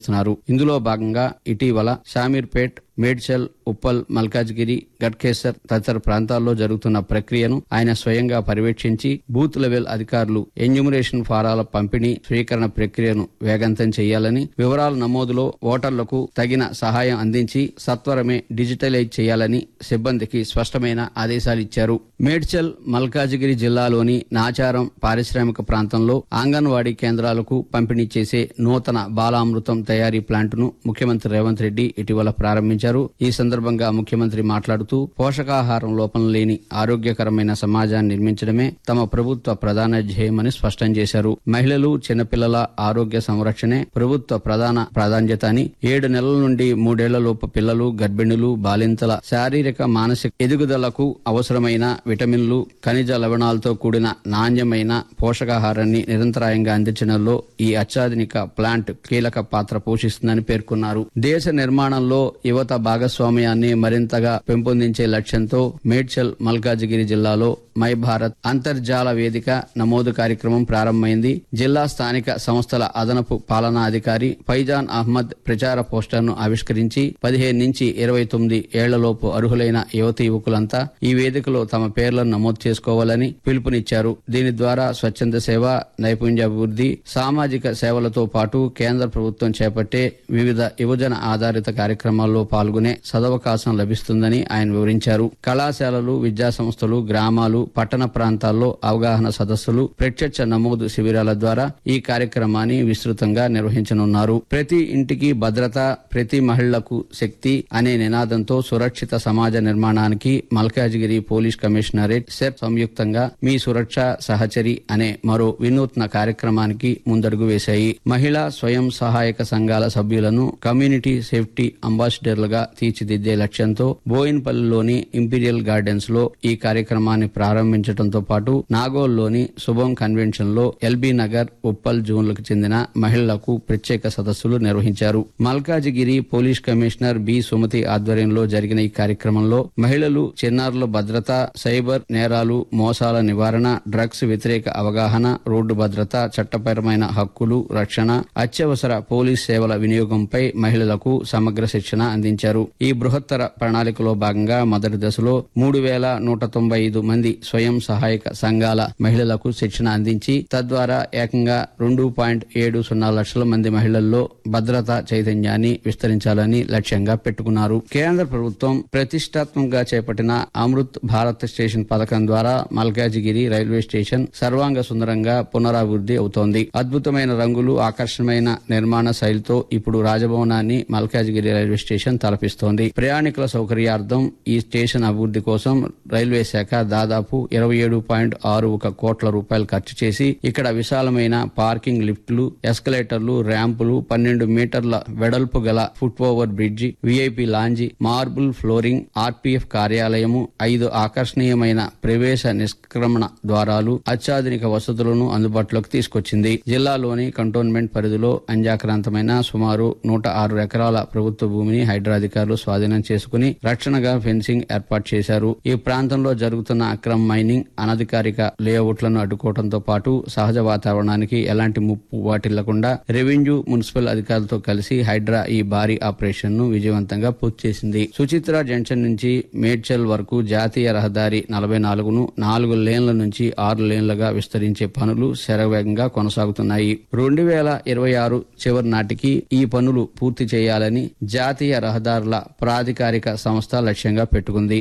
చేస్తున్నారు ఇందులో భాగంగా ఇటీవల షామీర్పేట్ మేడ్చల్ ఉప్పల్ మల్కాజ్గిరి గట్కేసర్ తదితర ప్రాంతాల్లో జరుగుతున్న ప్రక్రియను ఆయన స్వయంగా పర్యవేక్షించి బూత్ లెవెల్ అధికారులు ఎన్యూమరేషన్ ఫారాల పంపిణీ స్వీకరణ ప్రక్రియను వేగంతం చేయాలని వివరాల నమోదులో ఓటర్లకు తగిన సహాయం అందించి సత్వరమే డిజిటలైజ్ చేయాలని సిబ్బందికి స్పష్టమైన ఆదేశాలు ఇచ్చారు మేడ్చల్ మల్కాజ్గిరి జిల్లాలోని నాచారం పారిశ్రామిక ప్రాంతంలో అంగన్వాడీ కేంద్రాలకు పంపిణీ చేసే నూతన బాలామృతం తయారీ ప్లాంటును ముఖ్యమంత్రి రేవంత్ రెడ్డి ఇటీవల ప్రారంభించారు ఈ సందర్భంగా ముఖ్యమంత్రి మాట్లాడుతూ పోషకాహారం లోపం లేని ఆరోగ్యకరమైన సమాజాన్ని నిర్మించడమే తమ ప్రభుత్వ ప్రధాన ధ్యేయమని స్పష్టం చేశారు మహిళలు చిన్నపిల్లల ఆరోగ్య సంరక్షణే ప్రభుత్వ ప్రధాన ప్రాధాన్యత అని ఏడు నెలల నుండి మూడేళ్లలోపు పిల్లలు గర్భిణులు బాలింతల శారీరక మానసిక ఎదుగుదలకు అవసరమైన విటమిన్లు ఖనిజ లవణాలతో కూడిన నాణ్యమైన పోషకాహారాన్ని నిరంతరాయంగా అందించడంలో ఈ అత్యాధునిక ప్లాంట్ కీలక పాత్ర పోషిస్తుందని పేర్కొన్నారు దేశ నిర్మాణంలో యువత భాగస్వామ్యాన్ని మరింతగా పెంపొందించే లక్ష్యంతో మేడ్చల్ మల్కాజిగిరి జిల్లాలో మై భారత్ అంతర్జాల వేదిక నమోదు కార్యక్రమం ప్రారంభమైంది జిల్లా స్థానిక సంస్థల అదనపు పాలనా అధికారి ఫైజాన్ అహ్మద్ ప్రచార పోస్టర్ను ఆవిష్కరించి పదిహేను నుంచి ఇరవై తొమ్మిది ఏళ్లలోపు అర్హులైన యువతి యువకులంతా ఈ వేదికలో తమ పేర్లను నమోదు చేసుకోవాలని పిలుపునిచ్చారు దీని ద్వారా స్వచ్ఛంద సేవ నైపుణ్యాభివృద్ధి సామాజిక సేవలతో పాటు కేంద్ర ప్రభుత్వం చేపట్టే వివిధ యువజన ఆధారిత కార్యక్రమాల్లో పాల్గొనే సదవకాశం లభిస్తుందని ఆయన వివరించారు కళాశాలలు విద్యా సంస్థలు గ్రామాలు పట్టణ ప్రాంతాల్లో అవగాహన సదస్సులు ప్రత్యక్ష నమోదు శిబిరాల ద్వారా ఈ కార్యక్రమాన్ని విస్తృతంగా నిర్వహించనున్నారు ప్రతి ఇంటికి భద్రత ప్రతి మహిళలకు శక్తి అనే నినాదంతో సురక్షిత సమాజ నిర్మాణానికి మల్కాజిగిరి పోలీస్ కమిషనరేట్ సెట్ సంయుక్తంగా మీ సురక్ష సహచరి అనే మరో వినూత్న కార్యక్రమానికి ముందడుగు వేశాయి మహిళా స్వయం సహాయక సంఘాల సభ్యులను కమ్యూనిటీ సేఫ్టీ అంబాసిడర్లుగా తీర్చిదిద్దే లక్ష్యంతో బోయిన్పల్లిలోని ఇంపీరియల్ గార్డెన్స్ లో ఈ కార్యక్రమాన్ని ప్రారంభించడంతో పాటు నాగోల్లోని శుభం కన్వెన్షన్ లో ఎల్బీ నగర్ ఉప్పల్ జోన్లకు చెందిన మహిళలకు ప్రత్యేక సదస్సులు నిర్వహించారు Malkajgiri police commissioner B Sumathi ఆధ్వర్యంలో జరిగిన ఈ కార్యక్రమంలో మహిళలు చిన్నారుల భద్రత సైబర్ నేరాలు మోసాల నివారణ డ్రగ్స్ వ్యతిరేక అవగాహన రోడ్డు భద్రత చట్టపరమైన హక్కులు రక్షణ అత్యవసర పోలీస్ సేవల వినియోగంపై మహిళలకు సమగ్ర శిక్షణ అందించారు ఈ బృహత్తర ప్రణాళికలో భాగంగా మొదటి దశలో మూడు వేల నూట తొంభై ఐదు మంది స్వయం సహాయక సంఘాల మహిళలకు శిక్షణ అందించి తద్వారా ఏకంగా రెండు పాయింట్ ఏడు సున్నా లక్షల మంది మహిళల్లో భద్రతా చైతన్యాన్ని విస్తరించాలని లక్ష్యంగా పెట్టుకున్నారు కేంద్ర ప్రభుత్వం ప్రతిష్టాత్మకంగా చేపట్టిన అమృత్ భారత్ స్టేషన్ పథకం ద్వారా మల్కాజిగిరి రైల్వే స్టేషన్ సర్వాంగ సుందరంగా పునరాభివృద్ధి అవుతోంది అద్భుతమైన రంగులు ఆకర్షణమైన నిర్మాణ శైలితో ఇప్పుడు రాజభవనాన్ని మల్కాజిగిరి రైల్వే స్టేషన్ తలపిస్తోంది ప్రయాణికుల సౌకర్యార్థం ఈ స్టేషన్ అభివృద్ధి కోసం రైల్వే శాఖ దాదాపు ఇరవై ఏడు పాయింట్ ఆరు ఒక కోట్ల రూపాయలు ఖర్చు చేసి ఇక్కడ విశాలమైన పార్కింగ్ లిఫ్ట్లు ఎస్కలేటర్లు ర్యాంపులు పన్నెండు మీటర్ల వెడల్పు గల foot over bridge VIP lounge marble flooring RPF కార్యాలయము ఐదు ఆకర్షణీయమైన ప్రవేశ నిష్క్రమణ ద్వారాలు అత్యాధునిక వసతులను అందుబాటులోకి తీసుకొచ్చింది జిల్లాలోని కంటోన్మెంట్ పరిధిలో అంజాక్రాంతమైన సుమారు నూట ఆరు ఎకరాల ప్రభుత్వ భూమిని హైడ్రా అధికారులు స్వాధీనం చేసుకుని రక్షణగా ఫెన్సింగ్ ఏర్పాటు చేశారు ఈ ప్రాంతంలో జరుగుతున్న అక్రమ మైనింగ్ అనధికారిక లేఅవుట్లను అడ్డుకోవడంతో పాటు సహజ వాతావరణానికి ఎలాంటి ముప్పు వాటిల్లకుండా రెవెన్యూ మున్సిపల్ అధికారులతో కలిసి హైడ్రా ఈ భారీ ఆపరేషన్ ను విజయవంతంగా పూర్తి చేసింది సుచిత్ర జంక్షన్ నుంచి మేడ్చల్ వరకు జాతీయ రహదారి నలభై నాలుగును నాలుగు లేన్ల నుంచి ఆరు లేన్లుగా విస్తరించే పనులు శరవేగంగా కొనసాగుతున్నాయి రెండు వేల ఇరవై ఆరు చివరి నాటికి ఈ పనులు పూర్తి చేయాలని జాతీయ రహదారుల ప్రాధికారిక సంస్థ లక్ష్యంగా పెట్టుకుంది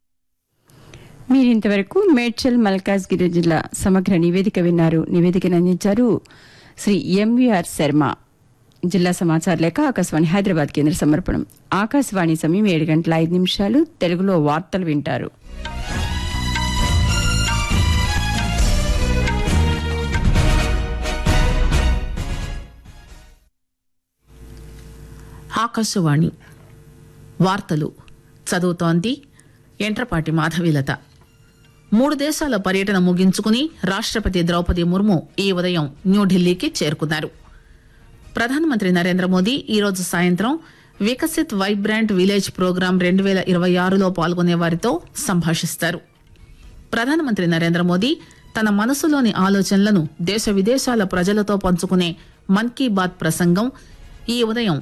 మీరు ఇంతవరకు మేడ్చల్ మల్కాజ్గిరి జిల్లా సమగ్ర నివేదిక విన్నారు నివేదికను అందించారు శ్రీ ఎంవీఆర్ శర్మ జిల్లా సమాచార లేఖ ఆకాశవాణి హైదరాబాద్ కేంద్ర సమర్పణం ఆకాశవాణి సమయం ఏడు గంటల ఐదు నిమిషాలు తెలుగులో వార్తలు వింటారు ఆకాశవాణి వార్తలు చదువుతోంది ఎంట్రపాటి మాధవీలత మూడు దేశాల పర్యటన ముగించుకుని రాష్ట్రపతి ద్రౌపది ముర్ము ఈ ఉదయం న్యూఢిల్లీకి చేరుకున్నారు ప్రధానమంత్రి నరేంద్ర మోదీ ఈరోజు సాయంత్రం వికసిత్ వైబ్రాంట్ విలేజ్ ప్రోగ్రాం రెండు వేల ఇరవై ఆరులో పాల్గొనే వారితో సంభాషిస్తారు ప్రధానమంత్రి నరేంద్ర మోదీ తన మనసులోని ఆలోచనలను దేశ విదేశాల ప్రజలతో పంచుకునే మన్ కీ బాత్ ప్రసంగం ఈ ఉదయం